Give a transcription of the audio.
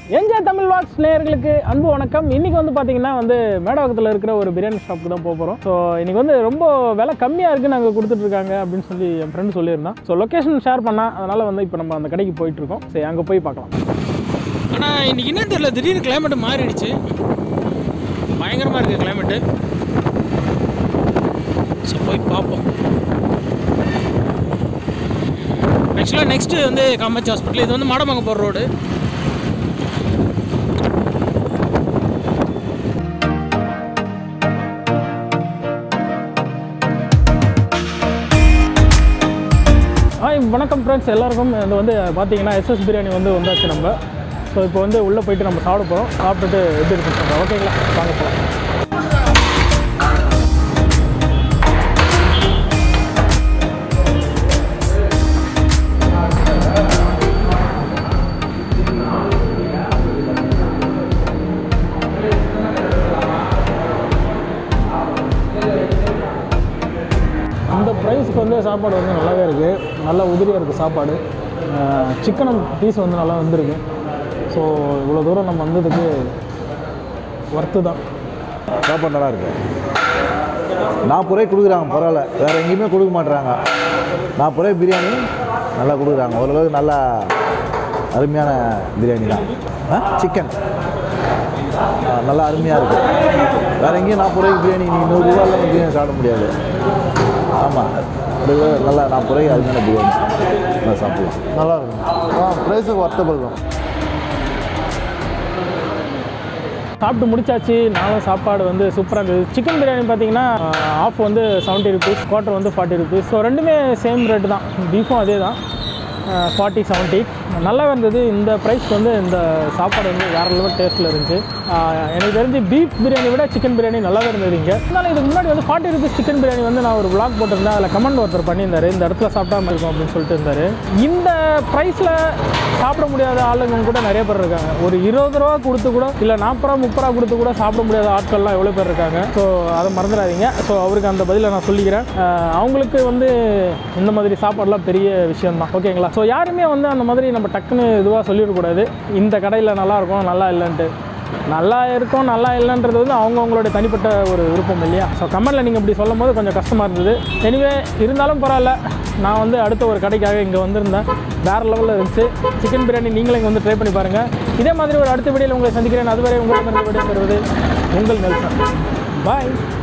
enjoy Tamil walks நேயர்களுக்கு அன்பு வணக்கம் இன்னைக்கு வந்து பார்த்தீங்கன்னா வந்து மேடவாக்கத்தில் இருக்கிற ஒரு பிரியாணி ஷாப்புக்கு தான் போக போகிறோம் ஸோ இன்னைக்கு வந்து ரொம்ப விலை கம்மியாக இருக்குது நாங்கள் கொடுத்துட்ருக்காங்க அப்படின்னு சொல்லி என் ஃப்ரெண்டு சொல்லியிருந்தான் ஸோ லொக்கேஷன் ஷேர் பண்ணால் அதனால் வந்து இப்போ நம்ம அந்த கடைக்கு போயிட்டு இருக்கோம் சரி அங்கே போய் பார்க்கலாம் ஆனால் இன்னைக்கு என்ன தெரியல திடீர்னு கிளைமேட் மாறிடுச்சு பயங்கரமாக இருக்குது கிளைமேட்டு ஸோ போய் பார்ப்போம் ஆக்சுவலாக நெக்ஸ்ட்டு வந்து காமாட்சி ஹாஸ்பிட்டல் இது வந்து மாடமங்க போகிற ரோடு ஹாய் வணக்கம் ஃப்ரெண்ட்ஸ் எல்லாருக்கும் இது வந்து பார்த்தீங்கன்னா எஸ்எஸ் பிரியாணி வந்து வந்தாச்சு நம்ம ஸோ இப்போ வந்து உள்ளே போயிட்டு நம்ம சாப்பிட போகிறோம் சாப்பிட்டுட்டு எப்படி இருக்குன்னு சொல்கிறோம் ஓகேங்களா வாங்க போகலாம் இந்த ப்ரைஸ்க்கு வந்து சாப்பாடு வந்து நல்லாவே இருக்குது நல்லா உதிரியாக இருக்குது சாப்பாடு சிக்கன் பீஸ் வந்து நல்லா வந்திருக்கு ஸோ இவ்வளோ தூரம் நம்ம வந்ததுக்கு ஒர்த்து தான் சாப்பாடு நல்லா இருக்கு நாற்பது ரூபாய்க்கு கொடுக்குறாங்க பரவாயில்ல வேறு எங்கேயுமே கொடுக்க மாட்டுறாங்க நாற்பது ரூபாய் பிரியாணி நல்லா கொடுக்குறாங்க ஓரளவுக்கு நல்லா அருமையான பிரியாணி தான் சிக்கன் நல்லா அருமையாக இருக்குது வேறு எங்கேயும் நாற்பது ரூபாய்க்கு பிரியாணி நீ நூறுரூவாயில் பிரியாணி சாப்பிட முடியாது ஆமாம் நல்லா நாற்பது ரூபாய்க்கு அருமையான பிரியாணி நல்லா சாப்பிடலாம் நல்லா இருக்கும் ஆ ப்ரைஸுக்கு ஒர்த்தபிள் தான் சாப்பிட்டு முடிச்சாச்சு நானும் சாப்பாடு வந்து சூப்பராக இருந்தது சிக்கன் பிரியாணி பார்த்தீங்கன்னா ஆஃப் வந்து செவன்ட்டி ருபீஸ் குவார்ட்டர் வந்து ஃபார்ட்டி ருபீஸ் ஸோ ரெண்டுமே சேம் ரேட்டு தான் பீஃபும் அதே தான் ஃபார்ட்டி செவன்ட்டி நல்லா இருந்தது இந்த ப்ரைஸ்க்கு வந்து இந்த சாப்பாடு வந்து வேறு லெவல் டேஸ்ட்டில் இருந்துச்சு ஆஹ் எனக்கு தெரிஞ்சு பீஃப் பிரியாணி விட சிக்கன் பிரியாணி நல்லாவே இருந்தது இங்கே இருந்தாலும் இதுக்கு முன்னாடி வந்து ஃபார்ட்டி ருபீஸ் சிக்கன் பிரியாணி வந்து நான் ஒரு vlog போட்டிருந்தேன் அதில் கமெண்ட் ஒருத்தர் பண்ணியிருந்தாரு இந்த இடத்துல சாப்பிடாம இருக்கும் அப்படின்னு சொல்லிட்டு இருந்தார் இந்த ப்ரைஸில் சாப்பிட முடியாத ஆளுங்க கூட நிறைய பேர் இருக்காங்க ஒரு இருபது ரூபா கொடுத்து கூட இல்லை நாற்பது ரூபா முப்பது ரூபா கொடுத்து கூட சாப்பிட முடியாத ஆட்கள்லாம் எவ்வளோ பேர் இருக்காங்க ஸோ அதை மறந்துடாதீங்க ஸோ அவருக்கு அந்த பதிலை நான் சொல்லிக்கிறேன் ஆஹ் அவங்களுக்கு வந்து இந்த மாதிரி சாப்பாடுலாம் பெரிய விஷயம் தான் ஓகேங்களா ஸோ யாருமே வந்து அந்த மாதிரி நம்ம டக்குன்னு இதுவாக சொல்லிடக்கூடாது இந்த கடையில் நல்லா இருக்கும் நல்லா இல்லைன்ட்டு நல்லா இருக்கும் நல்லா இல்லைன்றது வந்து அவங்கவுங்களோட தனிப்பட்ட ஒரு விருப்பம் இல்லையா ஸோ கமெண்டில் நீங்கள் இப்படி சொல்லும் போது கொஞ்சம் கஷ்டமாக இருந்தது எனிவே இருந்தாலும் பரவாயில்ல நான் வந்து அடுத்த ஒரு கடைக்காக இங்கே வந்திருந்தேன் வேறு லெவலில் இருந்துச்சு சிக்கன் பிரியாணி நீங்களும் இங்கே வந்து ட்ரை பண்ணி பாருங்கள் இதே மாதிரி ஒரு அடுத்த வீடியோவில் உங்களை சந்திக்கிறேன் அதுவரை உங்களிடமிருந்து விடைபெறுவது உங்கள் நெல்சன் பாய்